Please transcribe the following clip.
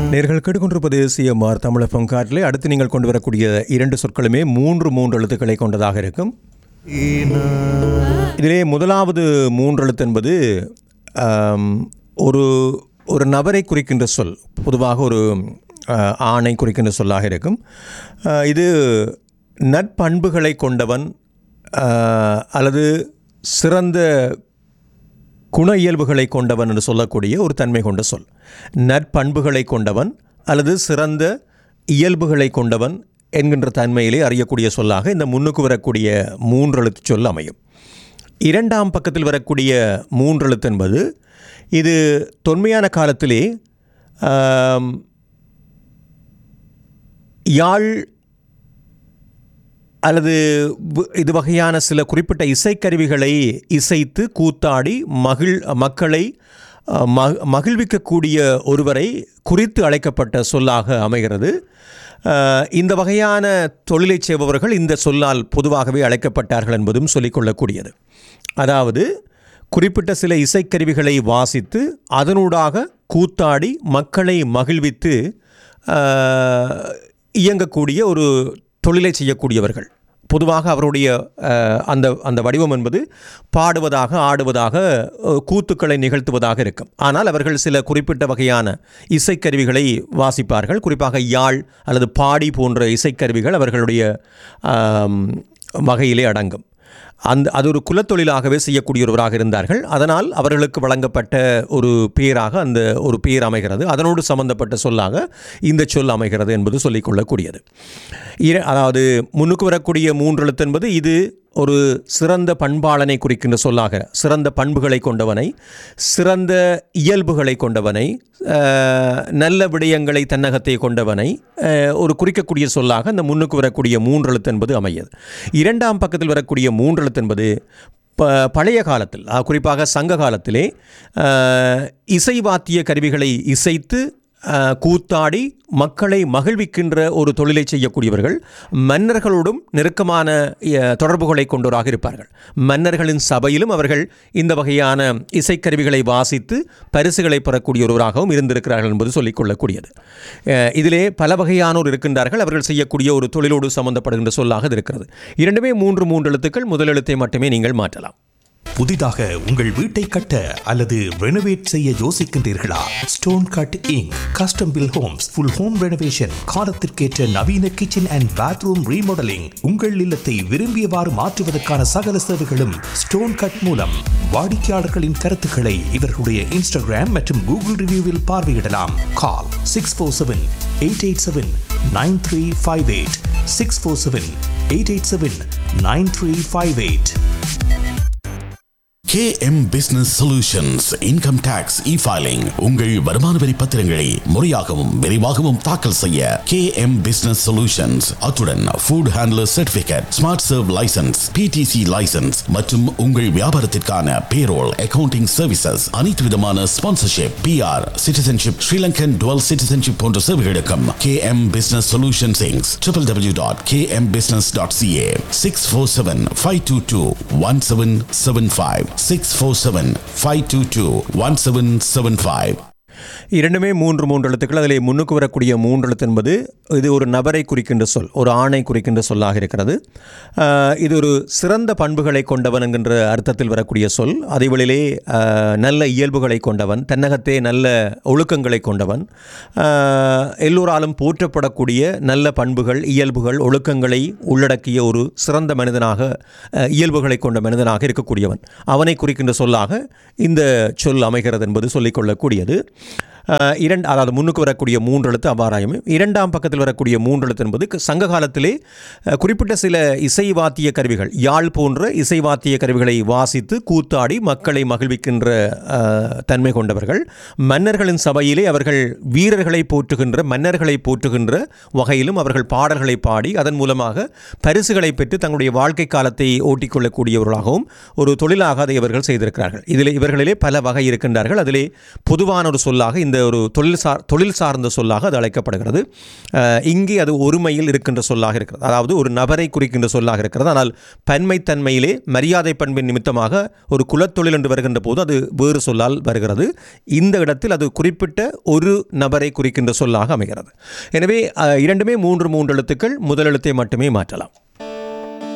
நேர்கள் கேட்டுக்கொண்டிருப்பது சிஎம்ஆர் தமிழ் பங்காற்றிலே அடுத்து நீங்கள் கொண்டு வரக்கூடிய இரண்டு சொற்களுமே மூன்று மூன்று எழுத்துக்களை கொண்டதாக இருக்கும் இதிலே முதலாவது மூன்று எழுத்து என்பது ஆம், ஒரு ஒரு நபரை குறிக்கின்ற சொல் பொதுவாக ஒரு ஆஹ், ஆணை குறிக்கின்ற சொல்லாக இருக்கும் ஆஹ், இது நற்பண்புகளை கொண்டவன் ஆஹ், அல்லது சிறந்த குண இயல்புகளை கொண்டவன் என்று சொல்லக்கூடிய ஒரு தன்மை கொண்ட சொல் நற்பண்புகளை கொண்டவன் அல்லது சிறந்த இயல்புகளை கொண்டவன் என்கின்ற தன்மையிலே அறியக்கூடிய சொல்லாக இந்த முன்னுக்கு வரக்கூடிய மூன்றெழுத்து சொல் அமையும் இரண்டாம் பக்கத்தில் வரக்கூடிய மூன்றெழுத்து என்பது இது தொன்மையான காலத்திலே ஆம், யாழ் அல்லது வு- இது வகையான சில குறிப்பிட்ட இசைக்கருவிகளை இசைத்து கூத்தாடி மகிழ் மக்களை அஹ், ம- மகிழ்விக்கக்கூடிய ஒருவரை குறித்து அழைக்கப்பட்ட சொல்லாக அமைகிறது அஹ், இந்த வகையான தொழிலை செய்பவர்கள் இந்த சொல்லால் பொதுவாகவே அழைக்கப்பட்டார்கள் என்பதும் சொல்லிக்கொள்ளக்கூடியது அதாவது குறிப்பிட்ட சில இசைக்கருவிகளை வாசித்து அதனூடாக கூத்தாடி மக்களை மகிழ்வித்து அஹ், இயங்கக்கூடிய ஒரு தொழிலை செய்யக்கூடியவர்கள் பொதுவாக அவருடைய அஹ், அந்த அந்த வடிவம் என்பது பாடுவதாக ஆடுவதாக அஹ், கூத்துக்களை நிகழ்த்துவதாக இருக்கும் ஆனால் அவர்கள் சில குறிப்பிட்ட வகையான இசைக்கருவிகளை வாசிப்பார்கள் குறிப்பாக யாழ் அல்லது பாடி போன்ற இசைக்கருவிகள் அவர்களுடைய ஆம், வகையிலே அடங்கும் அந்த அது ஒரு குலத்தொழிலாகவே செய்யக்கூடியவராக இருந்தார்கள் அதனால் அவர்களுக்கு வழங்கப்பட்ட ஒரு பேராக அந்த ஒரு பேர் அமைகிறது அதனோடு சம்பந்தப்பட்ட சொல்லாக இந்த சொல் அமைகிறது என்பது சொல்லிக்கொள்ளக்கூடியது இர அதாவது முன்னுக்கு வரக்கூடிய மூன்றெழுத்து என்பது இது ஒரு சிறந்த பண்பாளனை குறிக்கின்ற சொல்லாக சிறந்த பண்புகளை கொண்டவனை சிறந்த இயல்புகளை கொண்டவனை அஹ், நல்ல விடயங்களை தன்னகத்தை கொண்டவனை அஹ், ஒரு குறிக்கக்கூடிய சொல்லாக இந்த முன்னுக்கு வரக்கூடிய மூன்றெழுத்து என்பது அமையது இரண்டாம் பக்கத்தில் வரக்கூடிய மூன்றெழுத்து என்பது ப பழைய காலத்தில் அஹ், குறிப்பாக சங்க காலத்திலே அஹ், இசைவாத்திய கருவிகளை இசைத்து அஹ், கூத்தாடி மக்களை மகிழ்விக்கின்ற ஒரு தொழிலை செய்யக்கூடியவர்கள் மன்னர்களோடும் நெருக்கமான அஹ், தொடர்புகளை கொண்டோராக இருப்பார்கள் மன்னர்களின் சபையிலும் அவர்கள் இந்த வகையான இசைக்கருவிகளை வாசித்து பரிசுகளை பெறக்கூடியவராகவும் இருந்திருக்கிறார்கள் என்பது சொல்லிக்கொள்ளக்கூடியது அஹ், இதிலே பல வகையானோர் இருக்கின்றார்கள் அவர்கள் செய்யக்கூடிய ஒரு தொழிலோடு சம்பந்தப்படுகின்ற சொல்லாக இது இருக்கிறது இரண்டுமே மூன்று மூன்று எழுத்துக்கள் முதல் எழுத்தை மட்டுமே நீங்கள் மாற்றலாம் புதிதாக உங்கள் வீட்டை கட்ட அல்லது ரெனோவேட் செய்ய யோசிக்கின்றீர்களா stone cut ink custom build homes full home renovation காலத்திற்கேற்ற நவீன கிச்சன் அண்ட் பாத்ரூம் ரீமாடலிங் உங்கள் இல்லத்தை விரும்பியவாறு மாற்றுவதற்கான சகல சேவைகளும் ஸ்டோன் கட் மூலம் வாடிக்கையாளர்களின் கருத்துக்களை இவர்களுடைய இன்ஸ்டாகிராம் மற்றும் கூகுள் ரிவ்யூவில் பார்வையிடலாம் call six four seven eight eight seven nine three five eight six four seven eight eight seven nine three five eight KM Business Solutions Income Tax E-Filing உங்கள் வருமான வரி பத்திரங்களை முறையாகவும் விரைவாகவும் தாக்கல் செய்ய KM Business Solutions அத்துடன் food handler certificate smart serve licence PTC licence மற்றும் உங்கள் வியாபாரத்திற்கான பேரோல் அக்கவுண்டிங் சர்வீசஸ் அனைத்து விதமான sponsorship PR citizenship Sri Lankan dual citizenship போன்ற சேவைகளுக்கும் KM Business Solutions Inc. www.kmbusiness.ca 647-522-1775 647-522-1775 இரண்டுமே மூன்று மூன்று எழுத்துக்கள் அதிலே முன்னுக்கு வரக்கூடிய மூன்று எழுத்து என்பது இது ஒரு நபரை குறிக்கின்ற சொல் ஒரு ஆணை குறிக்கின்ற சொல்லாக இருக்கிறது ஆஹ், இது ஒரு சிறந்த பண்புகளை கொண்டவன் என்கின்ற அர்த்தத்தில் வரக்கூடிய சொல் அதேவேளையிலே ஆஹ், நல்ல இயல்புகளை கொண்டவன் தன்னகத்தே நல்ல ஒழுக்கங்களை கொண்டவன் ஆஹ், எல்லோராலும் போற்றப்படக்கூடிய நல்ல பண்புகள் இயல்புகள் ஒழுக்கங்களை உள்ளடக்கிய ஒரு சிறந்த மனிதனாக ஆஹ், இயல்புகளை கொண்ட மனிதனாக இருக்கக்கூடியவன் அவனை குறிக்கின்ற சொல்லாக இந்த சொல் அமைகிறது என்பது சொல்லிக்கொள்ளக்கூடியது அஹ், இரண்டு அதாவது முன்னுக்கு வரக்கூடிய மூன்று எழுத்து அவ்வாறாயும் இரண்டாம் பக்கத்தில் வரக்கூடிய மூன்று எழுத்து என்பது க- சங்க காலத்திலே அஹ், குறிப்பிட்ட சில இசை வாத்திய கருவிகள் யாழ் போன்ற இசை வாத்திய கருவிகளை வாசித்து கூத்தாடி மக்களை மகிழ்விக்கின்ற அஹ், தன்மை கொண்டவர்கள் மன்னர்களின் சபையிலே அவர்கள் வீரர்களை போற்றுகின்ற மன்னர்களை போற்றுகின்ற வகையிலும் அவர்கள் பாடல்களை பாடி அதன் மூலமாக பரிசுகளை பெற்று தங்களுடைய வாழ்க்கை காலத்தை ஓட்டிக்கொள்ளக்கூடியவர்களாகவும் ஒரு தொழிலாக அதை இவர்கள் செய்திருக்கிறார்கள் இதில் இவர்களிலே பல வகை இருக்கின்றார்கள் அதிலே பொதுவான ஒரு சொல்லாக இந்த ஒரு தொழில் சார் தொழில் சார்ந்த சொல்லாக அது அழைக்கப்படுகிறது அஹ், இங்கே அது ஒருமையில் இருக்கின்ற சொல்லாக இருக்கிறது அதாவது ஒரு நபரை குறிக்கின்ற சொல்லாக இருக்கிறது ஆனால் பன்மைத்தன்மையிலே மரியாதை பண்பின் நிமித்தமாக ஒரு குலத்தொழில் என்று வருகின்ற போது அது வேறு சொல்லால் வருகிறது இந்த இடத்தில் அது குறிப்பிட்ட ஒரு நபரை குறிக்கின்ற சொல்லாக அமைகிறது எனவே அஹ், இரண்டுமே மூன்று மூன்று எழுத்துக்கள் முதல் எழுத்தை மட்டுமே மாற்றலாம்